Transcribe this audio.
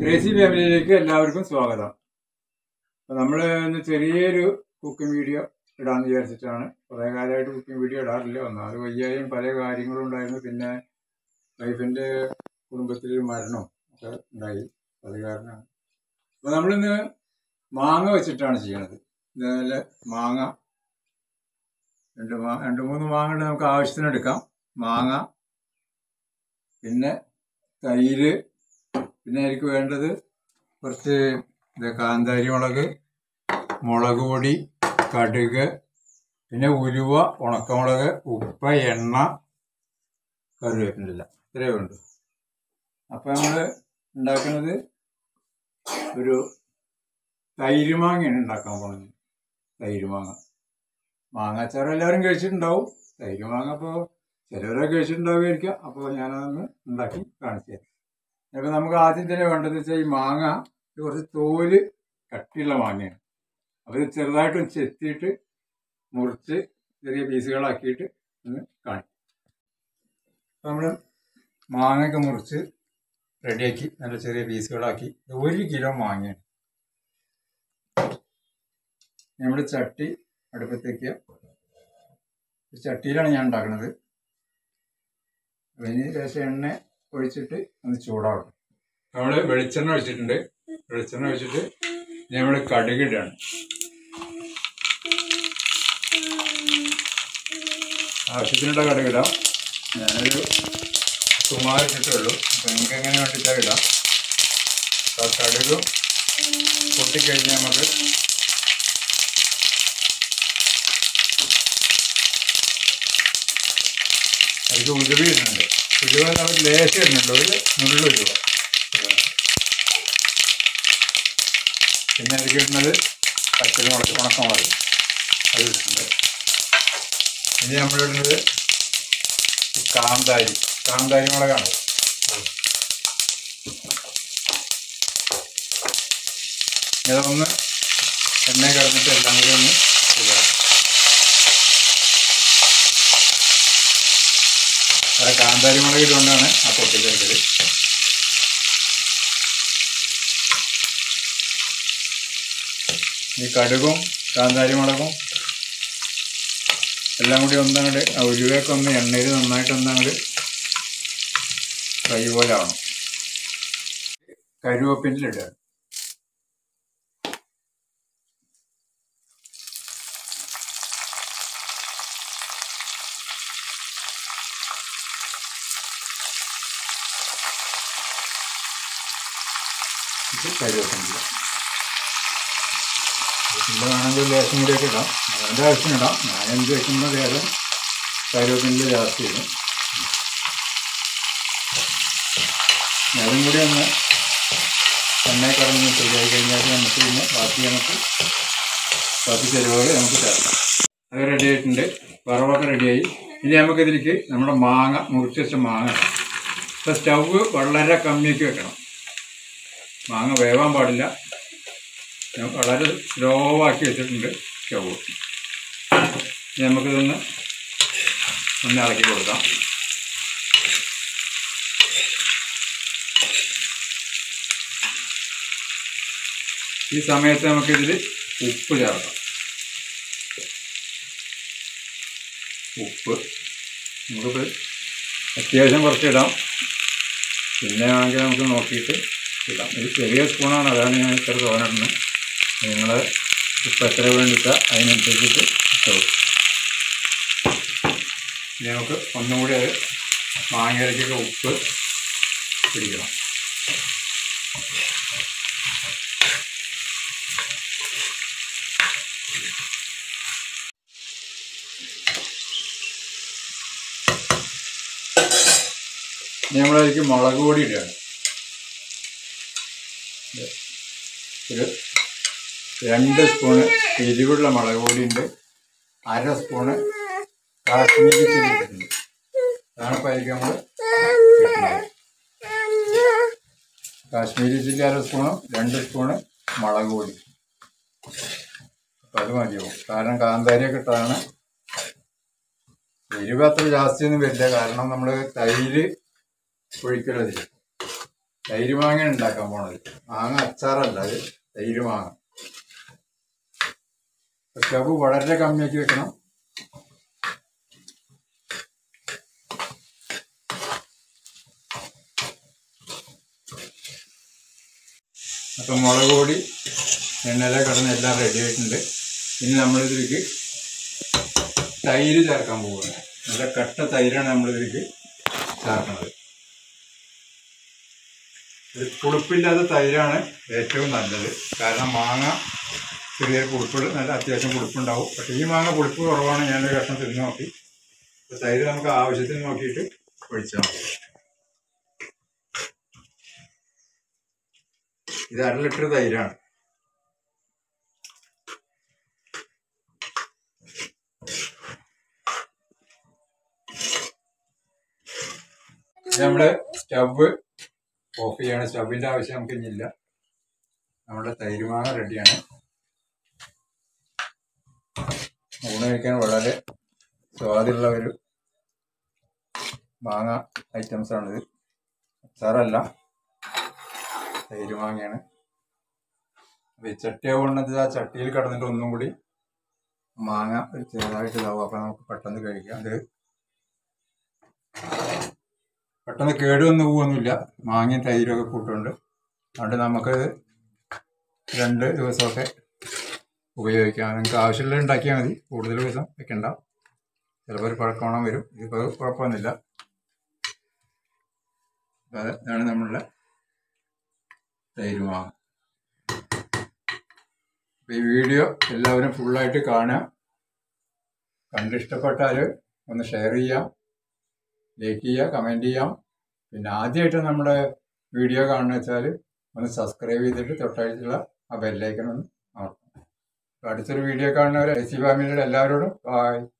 crazy ഫാമിലിയിലേക്ക് എല്ലാവർക്കും സ്വാഗതം അപ്പോൾ നമ്മൾ ഇന്ന് ചെറിയൊരു കുക്കിംഗ് വീഡിയോ ഇടാന്ന് വിചാരിച്ചിട്ടാണ് കുറേ കാലമായിട്ട് കുക്കിംഗ് വീഡിയോ ഇടാറില്ല ഒന്നാമത് വയ്യായും പല കാര്യങ്ങളും ഉണ്ടായിരുന്നു പിന്നെ വൈഫിൻ്റെ കുടുംബത്തിൽ ഒരു മരണവും ഒക്കെ ഉണ്ടായി അത് കാരണമാണ് അപ്പോൾ നമ്മളിന്ന് മാങ്ങ വെച്ചിട്ടാണ് ചെയ്യണത് ഇതേപോലെ മാങ്ങ രണ്ട് മാ രണ്ട് മൂന്ന് മാങ്ങ ഉണ്ട് നമുക്ക് ആവശ്യത്തിന് എടുക്കാം മാങ്ങ പിന്നെ തൈര് പിന്നെ എനിക്ക് വേണ്ടത് കുറച്ച് ഇത് കാന്താരി മുളക് മുളക് പൊടി കടുക് പിന്നെ ഉലുവ ഉണക്കമുളക് ഉപ്പ് എണ്ണ കറിവേപ്പിൻ്റെ ഇത്രയേ ഉണ്ട് അപ്പം നമ്മൾ ഉണ്ടാക്കുന്നത് ഒരു തൈര് മാങ്ങയാണ് ഉണ്ടാക്കാൻ പോകുന്നത് തൈര് മാങ്ങ മാങ്ങാച്ചാർ എല്ലാവരും കഴിച്ചിട്ടുണ്ടാവും തൈര് മാങ്ങ അപ്പോൾ ചിലവരൊക്കെ കഴിച്ചിട്ടുണ്ടാവുമായിരിക്കാം അപ്പോൾ ഞാനതൊന്ന് ഉണ്ടാക്കി കാണിച്ചു തരാം അപ്പോൾ നമുക്ക് ആദ്യം തന്നെ വേണ്ടതെന്ന് വെച്ചാൽ ഈ മാങ്ങ ഇത് കുറച്ച് തോല് കട്ടിയുള്ള മാങ്ങയാണ് അപ്പോൾ ഇത് ചെറുതായിട്ടൊന്ന് ചെത്തിയിട്ട് മുറിച്ച് ചെറിയ പീസുകളാക്കിയിട്ട് ഒന്ന് കാണിക്കും അപ്പോൾ നമ്മൾ മാങ്ങയൊക്കെ മുറിച്ച് റെഡിയാക്കി നല്ല ചെറിയ പീസുകളാക്കി ഇത് ഒരു കിലോ മാങ്ങയാണ് നമ്മുടെ ചട്ടി അടുപ്പത്തേക്ക് ഒരു ചട്ടിയിലാണ് ഞാൻ ഉണ്ടാക്കുന്നത് അതിന് ശേഷം എണ്ണ ഒഴിച്ചിട്ട് ഒന്ന് ചൂടാവട്ടെ നമ്മൾ വെളിച്ചെണ്ണ ഒഴിച്ചിട്ടുണ്ട് വെളിച്ചെണ്ണ ഒഴിച്ചിട്ട് നമ്മൾ കടുകിടാണ് ആവശ്യത്തിനുള്ള കടുകിടാം ഞാനൊരു സുമാർ ഇട്ടിട്ടുള്ളൂ അപ്പം നിങ്ങൾക്ക് എങ്ങനെ വേണ്ടിയിട്ടാൽ ഇടാം അപ്പോൾ ആ കടുകും പൊട്ടിക്കഴിഞ്ഞാൽ നമുക്ക് അതിൽ ഉലുവ ഇടുന്നുണ്ട് ഉലുവ നമ്മൾ ലേശം ഇടുന്നുണ്ട് ഒരു നുള്ളു ഉലുവ പിന്നെ അതിലേക്ക് ഇടുന്നത് പച്ചമുളക് ഉണക്കമുളക് അത് ഇടുന്നുണ്ട് ഇനി നമ്മളിടുന്നത് കാന്താരി കാന്താരി മുളകാണ് ഇതൊന്ന് എണ്ണ കിടന്നിട്ട് എല്ലാം കൂടി ഒന്ന് ഇതാക്കും അത് കാന്താരി മുളക് ഇട്ടുകൊണ്ടാണ് ആ പൊട്ടിച്ചെടുത്തത് ഈ കടുകും കാന്താരി മുളകും എല്ലാം കൂടി ഒന്നങ്ങോട്ട് ആ ഉലുവയൊക്കെ ഒന്ന് എണ്ണയിൽ നന്നായിട്ട് ഒന്നങ്ങോട്ട് ഫ്രൈ പോലെ ആവണം കരുവേപ്പിൻ്റെ ഇടുക ഇത് കരുവേപ്പിൻ്റെ പിന്നെ വേണമെങ്കിൽ ലേശം കൂടിയൊക്കെ ഇടാം അതിൻ്റെ ആവശ്യം ഇടാം ഞാൻ എന്ത് വെക്കുമ്പോൾ ലേശം കരുവേപ്പിൻ്റെ ജാസ്തി ഇടും അതും കൂടി ഒന്ന് എണ്ണ കടന്ന് ശരിയായി കഴിഞ്ഞാൽ നമുക്ക് പിന്നെ ബാക്കി നമുക്ക് ബാക്കി ചെലവുകൾ നമുക്ക് ചേർക്കാം അത് റെഡി ആയിട്ടുണ്ട് വറവൊക്കെ റെഡിയായി ഇനി നമുക്കിതിലേക്ക് നമ്മുടെ മാങ്ങ മുറിച്ച് വെച്ച മാങ്ങ ഇപ്പം സ്റ്റൗവ് വളരെ കമ്മിയാക്കി വെക്കണം മാങ്ങ വേവാൻ പാടില്ല ഞാൻ വളരെ സ്ലോ ആക്കി വെച്ചിട്ടുണ്ട് സ്റ്റൗവ് ഇനി നമുക്കിതൊന്ന് ഒന്ന് ഇളക്കി കൊടുക്കാം ഈ സമയത്ത് നമുക്കിതിൽ ഉപ്പ് ചേർക്കാം ഉപ്പ് നമുക്കിപ്പോൾ അത്യാവശ്യം കുറച്ച് ഇടാം പിന്നെ വേണമെങ്കിൽ നമുക്ക് നോക്കിയിട്ട് ഇടാം ഇത് ചെറിയ സ്പൂണാണ് അതാണ് ഞാൻ ഇത്ര തോന്നിടുന്നത് നിങ്ങൾ ഉപ്പ് എത്ര വേണ്ടിച്ചാൽ അതിനനുസരിച്ചിട്ട് ഇട്ടു ഇനി നമുക്ക് ഒന്നും കൂടി അത് മാങ്ങയിലേക്കൊക്കെ ഉപ്പ് പിടിക്കണം ഇനി നമ്മളതിലേക്ക് മുളക് പൊടി ഇടുകയാണ് ഒരു രണ്ട് സ്പൂണ് എരിവുള്ള മുളക് പൊടി ഉണ്ട് അര സ്പൂണ് കാശ്മീരി ചില്ലി ഇട്ടിട്ടുണ്ട് അതാണ് ഇപ്പോൾ അതിലേക്ക് നമ്മൾ ഇടുന്നത് കാശ്മീരി ചില്ലി അര സ്പൂണും രണ്ട് സ്പൂണ് മുളക് പൊടി അപ്പം അത് മതിയാവും കാരണം കാന്താരിയൊക്കെ ഇട്ടതാണ് എരിവ് അത്ര ജാസ്തിയൊന്നും വരില്ല കാരണം നമ്മൾ തൈര് ഒഴിക്കലതിൽ തൈര് മാങ്ങ ഉണ്ടാക്കാൻ പോണത് മാങ്ങ അച്ചാറല്ല അത് തൈര് മാങ്ങ സ്റ്റവ് വളരെ കമ്മിയാക്കി വെക്കണം അപ്പം മുളക് പൊടി എണ്ണയില കടന്ന് എല്ലാം റെഡി ആയിട്ടുണ്ട് ഇനി നമ്മളിതിലേക്ക് തൈര് ചേർക്കാൻ പോവുകയാണ് നല്ല കട്ട തൈരാണ് നമ്മളിതിലേക്ക് ചേർക്കുന്നത് ഇത് പുളിപ്പില്ലാത്ത തൈരാണ് ഏറ്റവും നല്ലത് കാരണം മാങ്ങ ചെറിയൊരു പുളിപ്പ് നല്ല അത്യാവശ്യം പുളിപ്പുണ്ടാവും പക്ഷേ ഈ മാങ്ങ പുളിപ്പ് കുറവാണ് ഞാനൊരു കഷ്ണം തിന്ന് നോക്കി അപ്പോൾ തൈര് നമുക്ക് ആവശ്യത്തിന് നോക്കിയിട്ട് ഒഴിച്ചാൽ മതി ഇത് അര ലിറ്റർ തൈരാണ് നമ്മൾ സ്റ്റവ് ഓഫ് ചെയ്യാണ് സ്റ്റവിൻ്റെ ആവശ്യം നമുക്ക് ഇനിയില്ല നമ്മുടെ തൈരുമാങ്ങ റെഡിയാണ് ഊണ് കഴിക്കാൻ വളരെ സ്വാദുള്ള ഒരു മാങ്ങ ഐറ്റംസ് ആണിത് അച്ചാറല്ല തൈരുമാങ്ങയാണ് അപ്പോൾ ഈ ചട്ടിയാവുന്നത് ആ ചട്ടിയിൽ കിടന്നിട്ട് ഒന്നും കൂടി മാങ്ങ ഒരു ചെറുതായിട്ട് ഇതാവും അപ്പോൾ നമുക്ക് പെട്ടെന്ന് കഴിക്കാം അത് പെട്ടെന്ന് കേടുവന്ന് പോകുന്നില്ല മാങ്ങയും തൈരും ഒക്കെ കൂട്ടുന്നുണ്ട് അതുകൊണ്ട് നമുക്ക് രണ്ട് ദിവസമൊക്കെ ഉപയോഗിക്കാം നിങ്ങൾക്ക് ആവശ്യമുള്ളത് ഉണ്ടാക്കിയാൽ മതി കൂടുതൽ ദിവസം വെക്കണ്ട ചിലപ്പോൾ ഒരു പഴക്കമണം വരും ഇതിപ്പോൾ കുഴപ്പമൊന്നുമില്ല അപ്പോൾ അതാണ് നമ്മളുടെ തൈര് മാങ്ങ അപ്പോൾ ഈ വീഡിയോ എല്ലാവരും ഫുള്ളായിട്ട് കാണുക കണ്ടിഷ്ടപ്പെട്ടാൽ ഒന്ന് ഷെയർ ചെയ്യാം ലൈക്ക് ചെയ്യുക കമൻറ്റ് ചെയ്യാം പിന്നെ ആദ്യമായിട്ട് നമ്മുടെ വീഡിയോ കാണുന്ന വെച്ചാൽ ഒന്ന് സബ്സ്ക്രൈബ് ചെയ്തിട്ട് തൊട്ടടുത്തുള്ള ആ ബെല്ലൈക്കൺ ഒന്ന് അമർത്തണം അപ്പോൾ അടുത്തൊരു വീഡിയോ കാണുന്നവരെ എസ് സി ഫാമിലിയുടെ എല്ലാവരോടും ബായ്